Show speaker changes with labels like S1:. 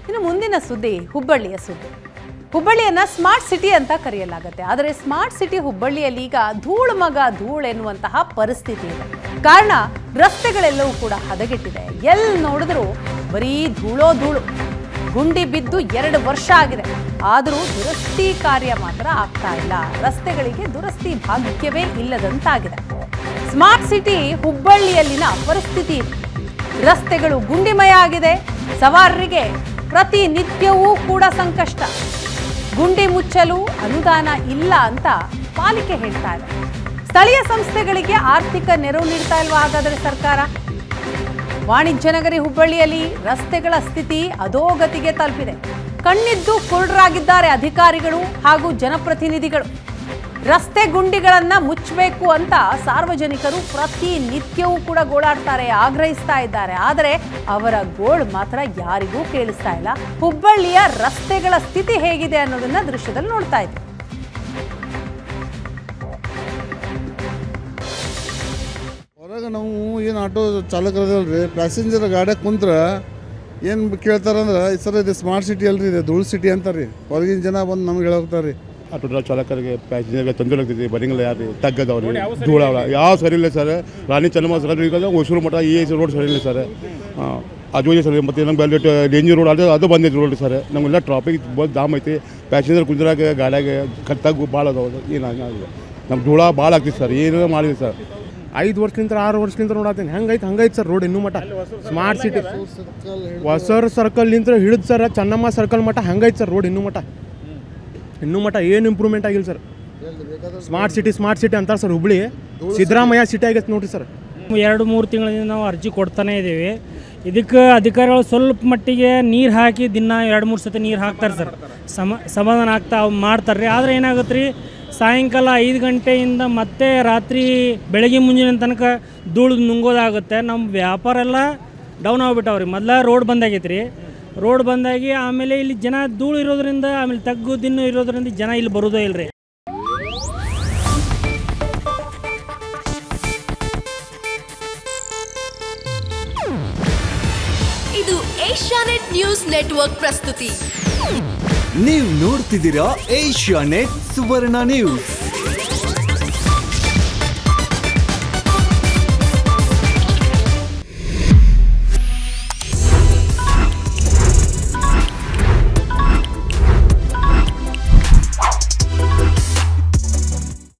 S1: ಇನ್ನು ಮುಂದಿನ ಸುದ್ದಿ ಹುಬ್ಬಳ್ಳಿಯ ಸುದ್ದಿ ಹುಬ್ಬಳ್ಳಿಯನ್ನ ಸ್ಮಾರ್ಟ್ ಸಿಟಿ ಅಂತ ಕರೆಯಲಾಗುತ್ತೆ ಆದರೆ ಸ್ಮಾರ್ಟ್ ಸಿಟಿ ಹುಬ್ಬಳ್ಳಿಯಲ್ಲಿ ಈಗ ಧೂಳು ಮಗ ಧೂಳು ಎನ್ನುವಂತಹ ಪರಿಸ್ಥಿತಿ ಇದೆ ಕಾರಣ ರಸ್ತೆಗಳೆಲ್ಲವೂ ಕೂಡ ಹದಗೆಟ್ಟಿದೆ ಎಲ್ಲಿ ನೋಡಿದ್ರೂ ಬರೀ ಧೂಳೋ ಧೂಳು ಗುಂಡಿ ಬಿದ್ದು ಎರಡು ವರ್ಷ ಆಗಿದೆ ಆದರೂ ದುರಸ್ತಿ ಕಾರ್ಯ ಮಾತ್ರ ಆಗ್ತಾ ಇಲ್ಲ ರಸ್ತೆಗಳಿಗೆ ದುರಸ್ತಿ ಭಾಗ್ಯವೇ ಇಲ್ಲದಂತಾಗಿದೆ ಸ್ಮಾರ್ಟ್ ಸಿಟಿ ಹುಬ್ಬಳ್ಳಿಯಲ್ಲಿನ ಪರಿಸ್ಥಿತಿ ಇದು ರಸ್ತೆಗಳು ಗುಂಡಿಮಯ ಆಗಿದೆ ಸವಾರರಿಗೆ ಪ್ರತಿನಿತ್ಯವೂ ಕೂಡ ಸಂಕಷ್ಟ ಗುಂಡಿ ಮುಚ್ಚಲು ಅನುದಾನ ಇಲ್ಲ ಅಂತ ಪಾಲಿಕೆ ಹೇಳ್ತಾ ಇದೆ ಸ್ಥಳೀಯ ಸಂಸ್ಥೆಗಳಿಗೆ ಆರ್ಥಿಕ ನೆರವು ನೀಡ್ತಾ ಇಲ್ವಾ ಹಾಗಾದರೆ ಸರ್ಕಾರ ವಾಣಿಜ್ಯ ನಗರಿ ಹುಬ್ಬಳ್ಳಿಯಲ್ಲಿ ರಸ್ತೆಗಳ ಸ್ಥಿತಿ ಅಧೋಗತಿಗೆ ತಲುಪಿದೆ ಕಣ್ಣಿದ್ದು ಕುರುಡರಾಗಿದ್ದಾರೆ ಅಧಿಕಾರಿಗಳು ಹಾಗೂ ಜನಪ್ರತಿನಿಧಿಗಳು ರಸ್ತೆ ಗುಂಡಿಗಳನ್ನ ಮುಚ್ಚಬೇಕು ಅಂತ ಸಾರ್ವಜನಿಕರು ಪ್ರತಿನಿತ್ಯವೂ ಕೂಡ ಗೋಳಾಡ್ತಾರೆ ಆಗ್ರಹಿಸ್ತಾ ಇದ್ದಾರೆ ಆದರೆ ಅವರ ಗೋಳು ಮಾತ್ರ ಯಾರಿಗೂ ಕೇಳಿಸ್ತಾ ಇಲ್ಲ ಹುಬ್ಬಳ್ಳಿಯ ರಸ್ತೆಗಳ ಸ್ಥಿತಿ ಹೇಗಿದೆ ಅನ್ನೋದನ್ನ ದೃಶ್ಯದಲ್ಲಿ ನೋಡ್ತಾ ಇದ್ದೀವಿ
S2: ಹೊರಗೆ ನಾವು ಏನು ಆಟೋ ಚಾಲಕರದಲ್ರಿ ಪ್ಯಾಸೆಂಜರ್ ಗಾಡ್ಯಾಗ ಕುಂತ್ರ ಏನು ಕೇಳ್ತಾರಂದ್ರೆ ಸರ್ ಇದು ಸ್ಮಾರ್ಟ್ ಸಿಟಿ ಅಲ್ರಿ ಇದು ಧೂಳು ಸಿಟಿ ಅಂತಾರೆ ರೀ ಹೊರಗಿನ ಜನ ಬಂದು ನಮ್ಗೆ ಹೇಳೋಗ್ತಾರೆ ರೀ
S3: ಆಟೋ ಡ್ರೈವರ್ ಚಾಲಕರಿಗೆ ಪ್ಯಾಸೆಂಜರ್ಗೆ ತೊಂದರೆ ಆಗ್ತೈತಿ ಬರಂಗಿಲ್ಲ ಯಾರು ತಗ್ಗದವ್ರಿ ಧೂಳ ಯಾವ ಸರಿ ಇಲ್ಲ ಸರ್ ರಾಣಿ ಚೆನ್ನಮ್ಮ ಸರ್ ಈಗ ಹೊಸೂರು ಮಠ ಈ ರೋಡ್ ಸರಿ ಇಲ್ಲ ಸರ್ ಅದು ಇದೆ ಸರ್ ಮತ್ತು ನಮ್ಗೆ ಅಲ್ಲಿ ಡೇಂಜರ್ ರೋಡ್ ಅದು ಅದು ಬಂದೈತಿ ರೋಡ್ ಸರ್ ನಮಗೆಲ್ಲ ಟ್ರಾಫಿಕ್ ಬಂದು ದಾಮ್ ಐತಿ ಪ್ಯಾಸೆಂಜರ್ ಕುಂದ್ರಾಗ ಗಾಡ್ಯಾಗ ಕತ್ತಾಗ ಭಾಳ ಅದಾವ ಏನು ಹಂಗಾಗಿಲ್ಲ ನಮ್ಮ ಧೂಳ ಭಾಳ ಆಗ್ತೈತಿ ಸರ್ ಏನಾರ ಮಾಡಿದೆ ಸರ್
S4: ಐದು ವರ್ಷದಿಂದ ಆರು ವರ್ಷದಿಂದ ನೋಡತ್ತೀನಿ ಹಂಗೈತೆ ಹಂಗೈತೆ ಸರ್ ರೋಡ್ ಇನ್ನೂ ಮಟ್ಟ ಸ್ಮಾರ್ಟ್ ಸಿಟಿ ಹೊಸರ್ ಸರ್ಕಲ್ ನಿಂತ್ರ ಹಿಡಿದು ಸರ್ ಚೆನ್ನಮ್ಮ ಸರ್ಕಲ್ ಮಟ್ಟ ಹಂಗೈತೆ ಸರ್ ರೋಡ್ ಇನ್ನೂ ಮಟ್ಟ ಇನ್ನೂ ಮಟ್ಟ ಏನು ಇಂಪ್ರೂವ್ಮೆಂಟ್ ಆಗಿಲ್ಲ sir smart city smart city ಅಂತಾರೆ ಸರ್ ಹುಬ್ಳಿ ಸಿದ್ದರಾಮಯ್ಯ ಸಿಟಿ ಆಗೈತೆ ನೋಡ್ರಿ ಸರ್
S5: ಎರಡು ಮೂರು ತಿಂಗಳಿಂದ ನಾವು ಅರ್ಜಿ ಕೊಡ್ತಾನೆ ಇದ್ದೀವಿ ಇದಕ್ಕೆ ಅಧಿಕಾರಿಗಳು ಸ್ವಲ್ಪ ಮಟ್ಟಿಗೆ ನೀರು ಹಾಕಿ ದಿನ ಎರಡು ಮೂರು ಸತಿ ನೀರು ಹಾಕ್ತಾರೆ ಸರ್ ಸಮ ಸಮಾಧಾನ ಆಗ್ತಾ ಮಾಡ್ತಾರೆ ರೀ ಆದರೆ ಏನಾಗುತ್ತೆ ರೀ ಸಾಯಂಕಾಲ ಐದು ಗಂಟೆಯಿಂದ ಮತ್ತೆ ರಾತ್ರಿ ಬೆಳಗ್ಗೆ ಮುಂಜಾನೆ ತನಕ ಧೂಳು ನುಂಗೋದಾಗುತ್ತೆ ನಮ್ಮ ವ್ಯಾಪಾರ ಎಲ್ಲ ಡೌನ್ ಆಗ್ಬಿಟ್ಟವ್ರಿ ಮೊದಲ ರೋಡ್ ಬಂದಾಗೈತೆ ರೀ ರೋಡ್ ಬಂದಾಗಿ ಆಮೇಲೆ ಇಲ್ಲಿ ಜನ ಧೂಳು ಇರೋದ್ರಿಂದ ಆಮೇಲೆ ತಗ್ಗು ದಿನ್ನು ಇರೋದ್ರಿಂದ ಜನ ಇಲ್ಲಿ ಬರೋದೇ ಇಲ್ಲ ರೀ
S6: ಇದು ಏಷ್ಯಾನೆಟ್ ನ್ಯೂಸ್ ನೆಟ್ವರ್ಕ್ ಪ್ರಸ್ತುತಿ
S7: ನೀವು ನೋಡ್ತಿದ್ದೀರಾ ಏಷ್ಯಾ ನೆಟ್ ಸುವರ್ಣ ನ್ಯೂಸ್